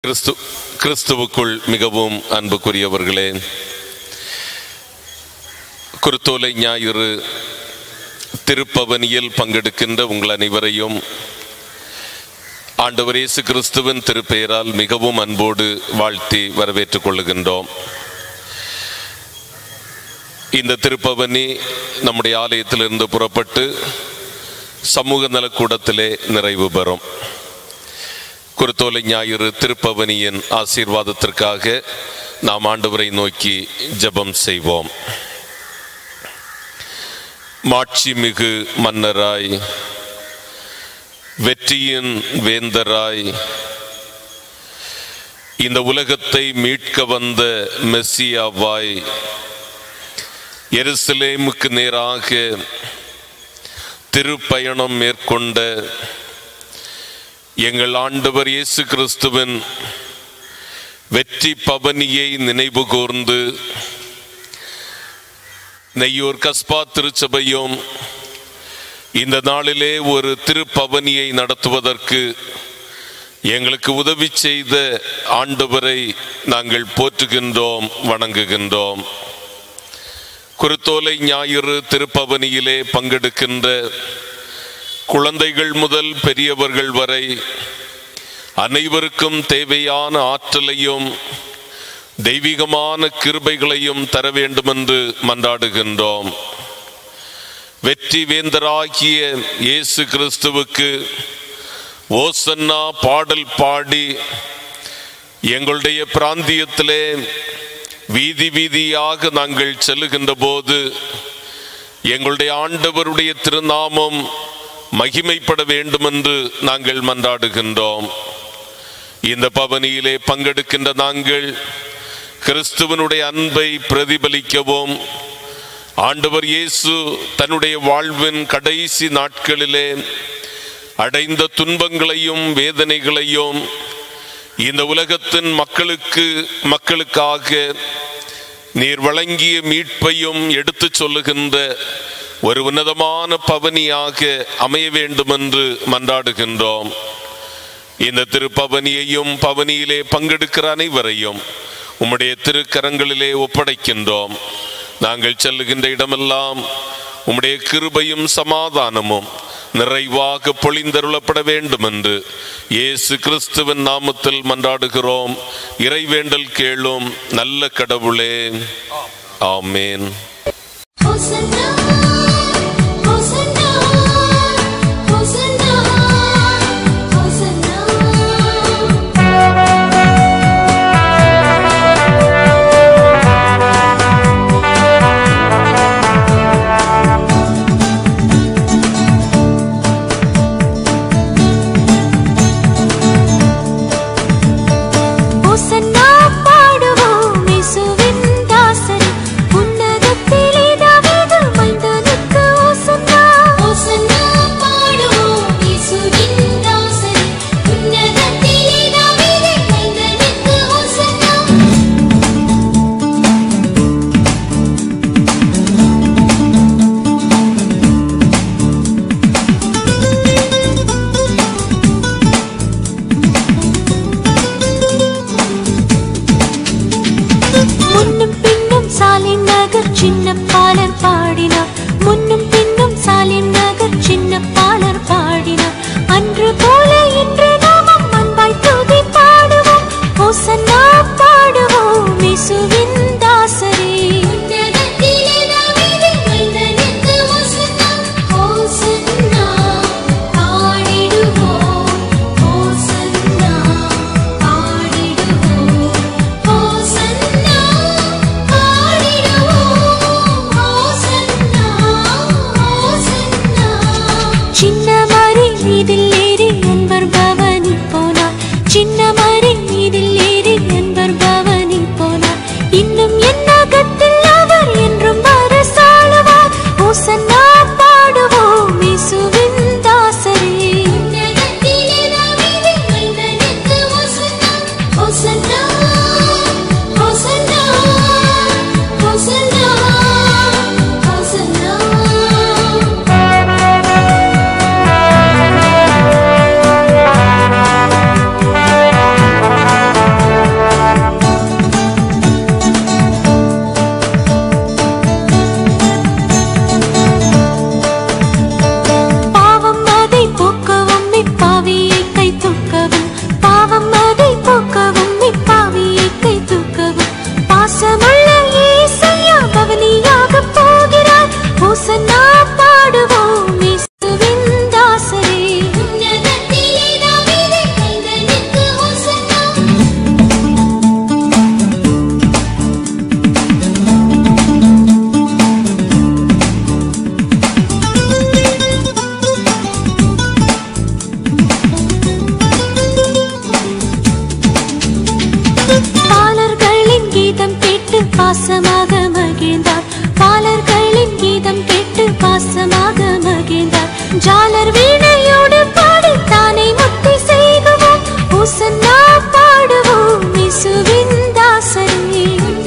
கிறிஸ்து கிறிஸ்துவுக்குள் மிகவும் அன்புக்குரியவர்களே குருத்தோலை ஞாயிறு திருப்பவனியில் பங்கெடுக்கின்ற உங்கள் அனைவரையும் ஆண்டவர் இயேசு கிறிஸ்துவின் திருப்பெயரால் மிகவும் அன்போடு வாழ்த்தி வரவேற்றுக் கொள்ளுகின்றோம் இந்த திருப்பவனி நம்முடைய ஆலயத்திலிருந்து புறப்பட்டு சமூக நலக்கூடத்திலே நிறைவு பெறும் குருத்தோலை ஞாயிறு திருப்பவனியின் ஆசீர்வாதத்திற்காக நாம் ஆண்டவரை நோக்கி ஜெபம் செய்வோம் மாட்சிமிகு மன்னராய் வெற்றியின் வேந்தராய் இந்த உலகத்தை மீட்க வந்த மெஸ்ஸியாவாய் எருசலேமுக்கு நேராக திருப்பயணம் மேற்கொண்ட எங்கள் ஆண்டவர் இயேசு கிறிஸ்துவின் வெற்றி பவனியை நினைவு கூர்ந்து நெய்யூர் கஸ்பா திருச்சபையும் இந்த நாளிலே ஒரு திருப்பவனியை நடத்துவதற்கு எங்களுக்கு உதவி செய்த ஆண்டவரை நாங்கள் போற்றுகின்றோம் வணங்குகின்றோம் குருத்தோலை ஞாயிறு திருப்பவனியிலே பங்கெடுக்கின்ற குழந்தைகள் முதல் பெரியவர்கள் வரை அனைவருக்கும் தேவையான ஆற்றலையும் தெய்வீகமான கிருபைகளையும் தர வேண்டுமென்று மன்றாடுகின்றோம் வெற்றி வேந்தராகிய இயேசு கிறிஸ்துவுக்கு ஓசன்னா பாடல் பாடி எங்களுடைய பிராந்தியத்திலே வீதி வீதியாக நாங்கள் செல்லுகின்ற போது எங்களுடைய ஆண்டவருடைய திருநாமம் மகிமைப்பட வேண்டும் என்று நாங்கள் மன்றாடுகின்றோம் இந்த பவனியிலே பங்கெடுக்கின்ற நாங்கள் கிறிஸ்துவனுடைய அன்பை பிரதிபலிக்கவும் ஆண்டவர் இயேசு தன்னுடைய வாழ்வின் கடைசி நாட்களிலே அடைந்த துன்பங்களையும் வேதனைகளையும் இந்த உலகத்தின் மக்களுக்கு மக்களுக்காக நீர் வழங்கிய மீட்பையும் எடுத்துச் சொல்லுகின்ற ஒரு உன்னதமான பவனியாக அமைய வேண்டும் என்று மன்றாடுகின்றோம் இந்த திருப்பவனியையும் பவனியிலே பங்கெடுக்கிற அனைவரையும் உம்முடைய திருக்கரங்களிலே ஒப்படைக்கின்றோம் நாங்கள் செல்லுகின்ற இடமெல்லாம் உம்முடைய கிருபையும் சமாதானமும் நிறைவாக பொழிந்தருளப்பட வேண்டும் என்று இயேசு கிறிஸ்துவின் நாமத்தில் மன்றாடுகிறோம் இறைவேண்டல் கேளும் நல்ல கடவுளே ஆமேன் Hosanna, Hosanna, Hosanna, Hosanna. ஹோசன்னா பாடுவோம் இயேசுவின் தாசரே உன்னதத்திலே தாவீது மைந்தனுக்கு ஹோசன்னா ஹோசன்னா பாடுவோம் இயேசுவின் தாசரே உன்னதத்திலே தாவீது மைந்தனுக்கு ஹோசன்னா முன்னும் பின்னும் சாலின் நகர் சின்ன பாலர் பாடினார் முன்னும் பின்னும் சாலின் நகர் சின்ன பாலர் பாடினார் அன்று போல இன்று நாமும் அன்பாய் துதி பாடுவோம் ஹோசன்னா பாடுவோம் இயேசுவின் தாசரே உன்னதத்திலே தாவீது மைந்தனுக்கு ஹோசன்னா ஹோசன்னா பாடிடுவோம் ஹோசன்னா பாடிடுவோம் ஹோசன்னா பாடிடுவோம் ஹோசன்னா ஹோசன்னா சின்ன மரி மீதில் ஏறி என்பர் பவனி போனார் சின்ன மரி மீதில் ஏறி என்பர் பவனி போனார் இன்னும் என் அகத்தில் அவர் என்றும் அரசாளுவார் ஹோசன்னா பாடுவோம் இயேசுவின் தாசரே உன்னதத்திலே தாவீது மைந்தனுக்கு ஹோசன்னா ஹோசன்னா ஹோசன்னா ஹோசன்னா ஹோசன்னா பாசமாக மகிழ்ந்தார் பாலர்களின் கீதம் கேட்டு பாசமாக மகிழ்ந்தார் ஜாலர் வீணையோடு பாடி தானே முத்தி செய்குவோம் ஓசன்னா பாடுவோம் இசுவின் தாசரே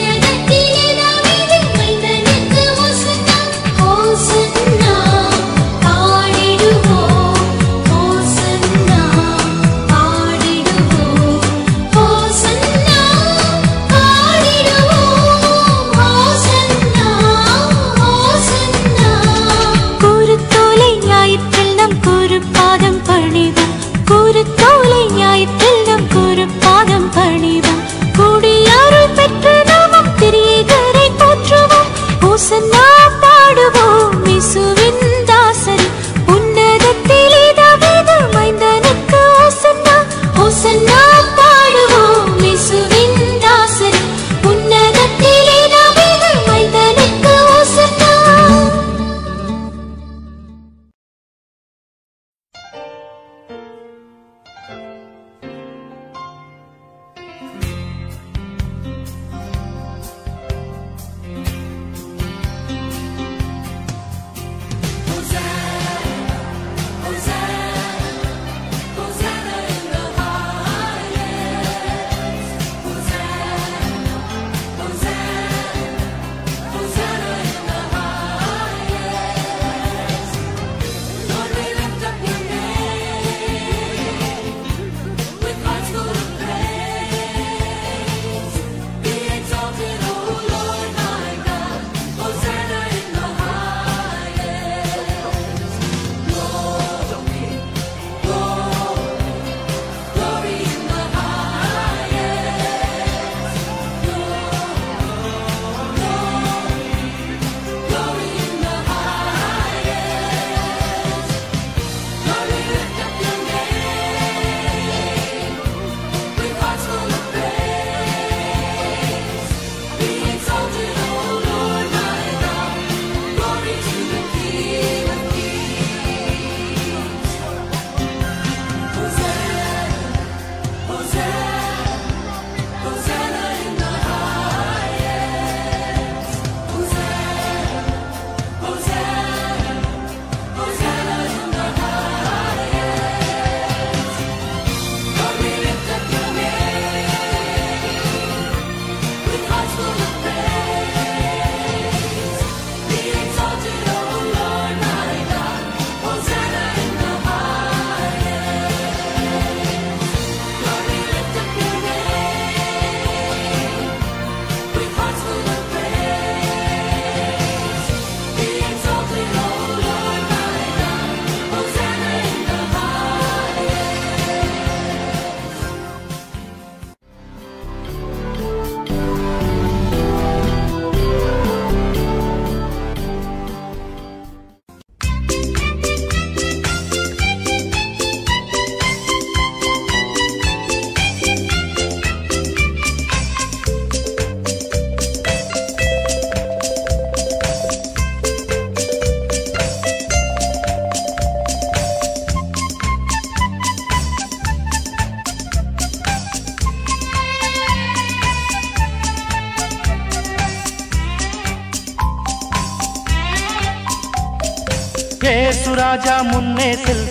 ஓசன்னா பாடிடுவோம் ஓசன்னா பாடிடுவோம் ஓசன்னா பாடிடுவோம் ஓசன்னா ஓசன்னா குருத்தோலை ஞாயிற்றில் நம் குருப்பாதம் பணிவோம் குருத்தோலை ஞாயிற்றில் நம் குருப்பாதம் பணிவோம் கூடியாருள் பெற்று நாமம் திரியேகரை போற்றுவோம் ஓசன்னா பாடுவோம் இசுவின் தாசரி உன்னதத்திலே தாவீது மைந்தனுக்கு ஓசன்னா ஓசன்னா பாடுவோம் இசுவின் தாசரி உன்னதத்திலே தாவீது மைந்தனுக்கு ஓசன்னா ஏசுராஜா முன்னே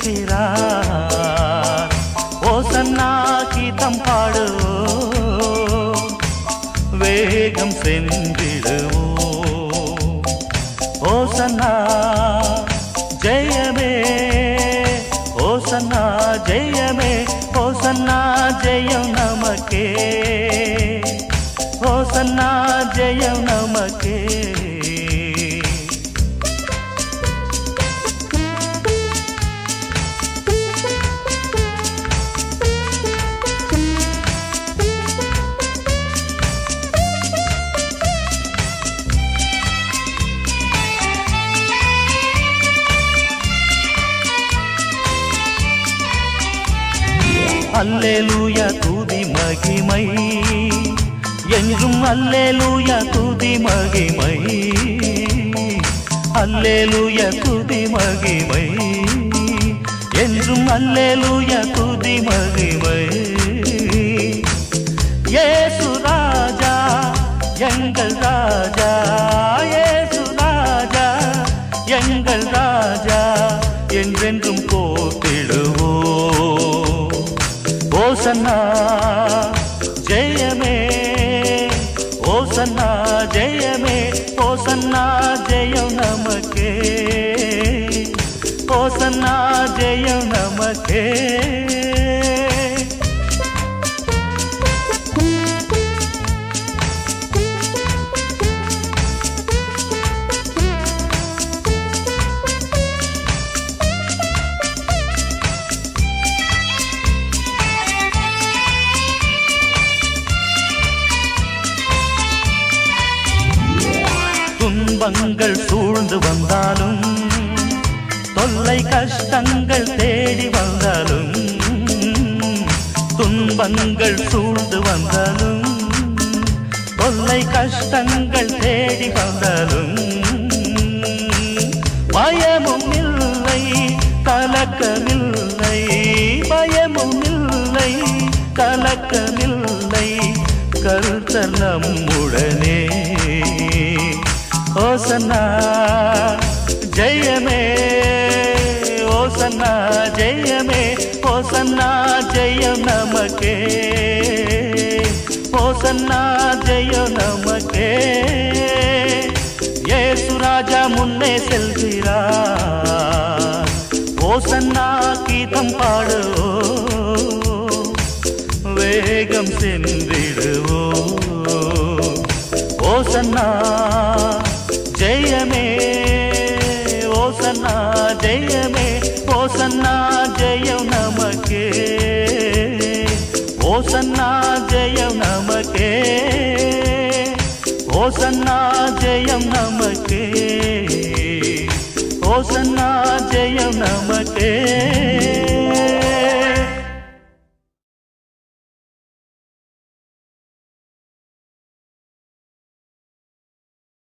செல்கிறார் ஓசன்னா கீதம் பாடுவோம் வேகம் சென்றிடுவோம் ஓசன்னா ஜெயமே ஓசன்னா ஜெயமே ஓசன்னா ஜெயம் நமக்கே ஓசன்னா ஜெயம் நமக்கே அல்லேலூயா துதி மகிமை என்றும் அல்லேலூயா துதி மகிமை அல்லேலூயா துதி மகிமை என்றும் அல்லேலூயா துதி மகிமை இயேசு ராஜா எங்கள் ராஜா ஓசன்னா ஜெயமே ஓசன்னா ஜெயமே ஓசன்னா ஜெயம் நமக்கே ஓசன்னா ஜெயம் நமக்கே துன்பங்கள் சூழ்ந்து வந்தாலும் தொல்லை கஷ்டங்கள் தேடி வந்தாலும் துன்பங்கள் சூழ்ந்து வந்தாலும் தொல்லை கஷ்டங்கள் தேடி வந்தாலும் பயமும் இல்லை கலக்கமில்லை பயமும் இல்லை கலக்கமில்லை கருத்தர் நம்முடனே ஓசன்னா ஜெயமே ஓசன்னா ஜெயமே ஓசன்னா ஜெயம் நமக்கே ஓசன்னா ஜெயம் நமக்கே ஏசு ராஜா முன்னே செல்கிறார் ஓசன்னா கீதம் பாடுவோ வேகம் சென்றிடுவோ ஓசன்னா ஜெயமே ஓசன்னா ஜெயமே ஓசன்னா ஜெயம் நமக்கே ஓசன்னா ஜெயம் நமக்கே ஓசன்னா ஜெயம் நமக்கே ஓசன்னா ஜெயம் நமக்கே